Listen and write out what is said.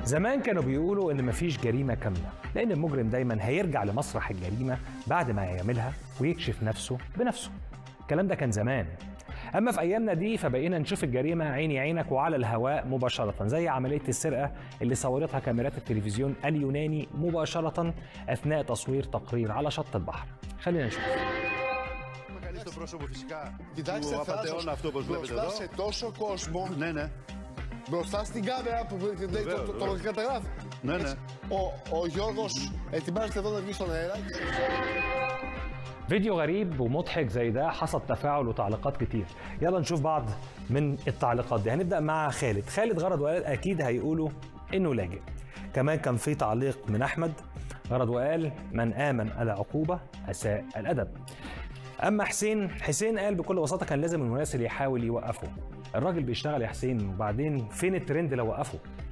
زمان كانوا بيقولوا ان مفيش جريمه كامله لان المجرم دايما هيرجع لمسرح الجريمه بعد ما يعملها ويكشف نفسه بنفسه الكلام ده كان زمان اما في ايامنا دي فبقينا نشوف الجريمه عيني عينك وعلى الهواء مباشره زي عمليه السرقه اللي صورتها كاميرات التلفزيون اليوناني مباشره اثناء تصوير تقرير على شط البحر خلينا نشوف Κανείς το πρόσωπο φυσικά Κοιτάξτε, του απαταιώνα Θράσος, αυτό όπως βλέπετε μπροστά εδώ. σε τόσο κόσμο, Ναι, ναι. μπροστά στην κάμερα που λέει το, Βεβαίως, το, το, βεβαίως. καταγράφει. Ναι, ναι. Έτσι. Ο, ο Γιώργος ετοιμάζεται εδώ να βγει στον αέρα. فيديو غريب ومضحك زي ده حصل تفاعل وتعليقات كتير يلا نشوف بعض من التعليقات دي هنبدا مع خالد خالد غرض وقال اكيد هيقولوا انه لاجئ كمان كان في تعليق من احمد غرض وقال من امن العقوبه اساء الادب اما حسين حسين قال بكل بساطه كان لازم المراسل يحاول يوقفه الراجل بيشتغل يا حسين وبعدين فين الترند لو وقفه